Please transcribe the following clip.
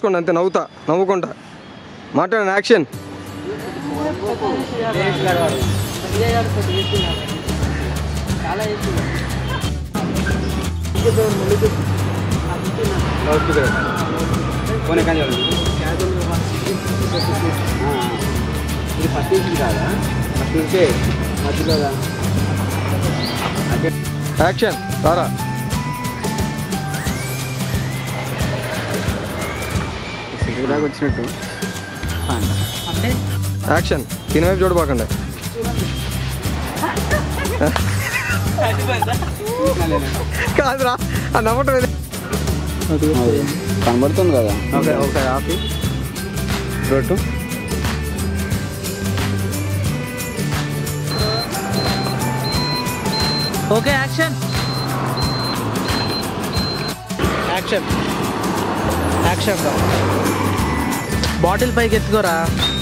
మార్చుకోండి అంతే నవ్వుతా నవ్వుకుంటా మాట్లాడండి యాక్షన్ చాలా లౌడ్ స్పీకర్ ఫోన్ ఎక్కడ చూడండి ఇది ఫస్ట్ నుంచి కాదా ఫస్ట్ నుంచే మధ్యలో యాక్షన్ రారా సిగ్గు దాకా వచ్చినట్టు అంటే యాక్షన్ దీని వైపు చూడబాకండి కాదురా ఆ నవ్వటం ఏది? కనబడుతుంది కదా ఓకే ఓకే ఆపి రొట్టు okay action action action bottle పైకి ఎత్తుకోరా